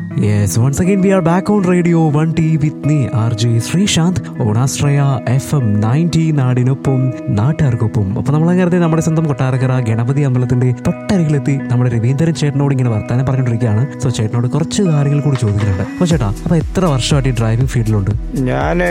Yes, once again we are back on Radio 1T with me, RJ Sreesanth Onasraya F M ninety നാടിനൊപ്പം നാട്ടുകാർക്കൊപ്പം അപ്പൊ നമ്മൾ അങ്ങനെ നമ്മുടെ സ്വന്തം കൊട്ടാരക്കര ഗണപതി അമ്പലത്തിന്റെ തൊട്ടരികിലെത്തി നമ്മുടെ രവീന്ദ്രൻ ചേട്ടനോട് ഇങ്ങനെ വർത്താനം പറഞ്ഞുകൊണ്ടിരിക്കുകയാണ് സോ ചേട്ടനോട് കുറച്ച് കാര്യങ്ങൾ കൂടി ചോദിക്കുന്നുണ്ട് അപ്പൊ ചേട്ടാ അപ്പൊ എത്ര വർഷമായിട്ട് ഈ ഡ്രൈവിംഗ് ഫീൽഡിലുണ്ട് ഞാൻ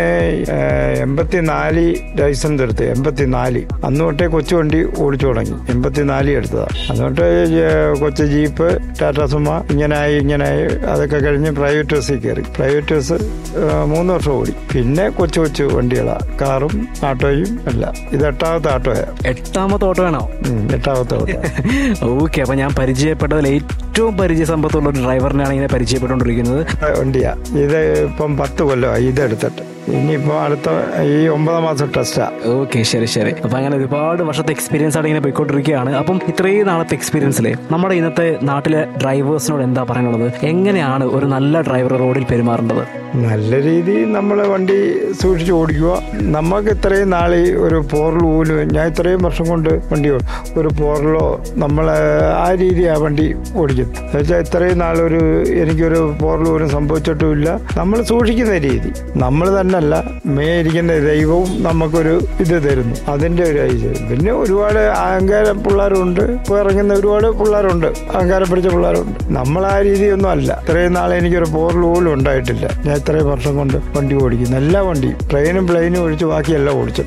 എൺപത്തിനാല് ലൈസൻസ് എടുത്ത് എൺപത്തിനാല് അന്ന് തൊട്ടേ കൊച്ചു വണ്ടി ഓടിച്ചു തുടങ്ങി എൺപത്തിനാല് എടുത്തതാണ് അതുകൊണ്ട് കൊച്ചു ജീപ്പ് ടാറ്റ സുമ ഇങ്ങനായി ഇങ്ങനായി അതൊക്കെ കഴിഞ്ഞ് പ്രൈവറ്റ് ബസ്സിൽ കയറി പ്രൈവറ്റ് ബസ് മൂന്ന് വർഷം ഓടി പിന്നെ കൊച്ചു കൊച്ചു വണ്ടികളാണ് കാറും ആട്ടോയും എല്ലാം ഇത് എട്ടാമത്തെ ഓട്ടോയാ എട്ടാമത്തെ ഓട്ടോ വേണോ ഉം, എട്ടാമത്തെ ഓട്ടോ ഓക്കെ അപ്പൊ ഞാൻ പരിചയപ്പെട്ടതിൽ ഏറ്റവും പരിചയ സമ്പത്തുള്ള ഒരു ഡ്രൈവറിനെയാണ് ഇങ്ങനെ പരിചയപ്പെട്ടുകൊണ്ടിരിക്കുന്നത് വണ്ടിയാ ഇത് ഇപ്പം പത്ത് കൊല്ലമായി ഇതെടുത്തിട്ട് ഇനിയിപ്പോൾ അടുത്ത ഈ ഒമ്പതാം മാസം ടെസ്റ്റാ ഓക്കെ ശരി ശരി അപ്പൊ അങ്ങനെ ഒരുപാട് വർഷത്തെ എക്സ്പീരിയൻസ് ആണ് ഇങ്ങനെ പോയിക്കൊണ്ടിരിക്കുകയാണ് അപ്പം ഇത്രയും നാളത്തെ എക്സ്പീരിയൻസിലെ നമ്മുടെ ഇന്നത്തെ നാട്ടിലെ ഡ്രൈവേഴ്സിനോട് എന്താ പറയാനുള്ളത് എങ്ങനെയാണ് ഒരു നല്ല ഡ്രൈവർ റോഡിൽ പെരുമാറേണ്ടത് നല്ല രീതിയിൽ നമ്മൾ വണ്ടി സൂക്ഷിച്ച് ഓടിക്കുക നമുക്ക് ഇത്രയും നാൾ ഒരു പോറൽ പോലും ഞാൻ ഇത്രയും വർഷം കൊണ്ട് വണ്ടി ഓ- ഒരു പോറലോ നമ്മൾ ആ രീതിയാണ് വണ്ടി ഓടിക്കുന്നത് എന്നുവെച്ചാൽ ഇത്രയും നാളൊരു എനിക്കൊരു പോറൽ പോലും സംഭവിച്ചിട്ടുമില്ല നമ്മൾ സൂക്ഷിക്കുന്ന രീതി നമ്മൾ തന്നെയല്ല മേയിരിക്കുന്ന ദൈവവും നമുക്കൊരു ഇത് തരുന്നു അതിൻ്റെ ഒരു ഐശ്വര്യം പിന്നെ ഒരുപാട് അഹങ്കാര പിള്ളേരുണ്ട് ഇപ്പോൾ ഇറങ്ങുന്ന ഒരുപാട് പിള്ളേരുണ്ട് അഹങ്കാരം പിടിച്ച പിള്ളേരുണ്ട് നമ്മൾ ആ രീതിയൊന്നും അല്ല ഇത്രയും നാളെ എനിക്കൊരു പോറൽ പോലും ഉണ്ടായിട്ടില്ല ഞാൻ ഇത്രയും വർഷം കൊണ്ട് വണ്ടി ഓടിക്കുന്നു എല്ലാ വണ്ടിയും ട്രെയിനും പ്ലെയിനും ഒഴിച്ച് ബാക്കിയെല്ലാം ഓടിച്ചു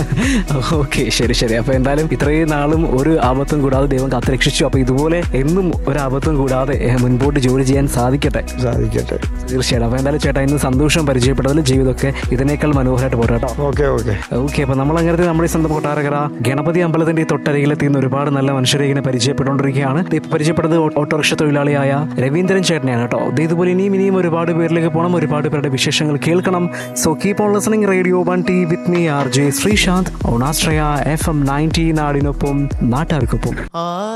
ഓക്കെ ശരി ശരി അപ്പൊ എന്തായാലും ഇത്രയും നാളും ഒരു ആപത്തും കൂടാതെ ദൈവം കാത്തുരക്ഷിച്ചു അപ്പൊ ഇതുപോലെ എന്നും ഒരു ആപത്തും കൂടാതെ ഏഹ്, മുൻപോട്ട് ജോലി ചെയ്യാൻ സാധിക്കട്ടെ സാധിക്കട്ടെ തീർച്ചയായിട്ടും അപ്പൊ എന്തായാലും ചേട്ടാ ഇന്ന് സന്തോഷം പരിചയപ്പെട്ടതിൽ ജീവിതമൊക്കെ ഇതിനേക്കാൾ മനോഹരമായിട്ട് പോരാ കേട്ടോ ഓക്കെ ഓക്കെ ഓക്കെ അപ്പൊ നമ്മൾ അങ്ങനത്തെ നമ്മുടെ ഈ സ്വന്തം കൊട്ടാരക്കര ഗണപതി അമ്പലത്തിന്റെ ഈ തൊട്ടരികിലെത്തി ഇന്ന് ഒരുപാട് നല്ല മനുഷ്യരെ ഇങ്ങനെ പരിചയപ്പെട്ടുകൊണ്ടിരിക്കുകയാണ് ദേ ഇപ്പൊ പരിചയപ്പെട്ടത് ഓ- ഓട്ടോറിക്ഷ തൊഴിലാളിയായ രവീന്ദ്രൻ ചേട്ടനെയാണ് കേട്ടോ ദേ ഇതുപോലെ ഇനിയും ഇനിയും ഒരുപാട് പേരിലേക്ക് പോകണം ഒരുപാട് പേരുടെ വിശേഷങ്ങൾ കേൾക്കണം so keep on listening radio one T with me R J Sreesanth Onasraya F M ninety നാടിനൊപ്പം നാട്ടുകാർക്കൊപ്പം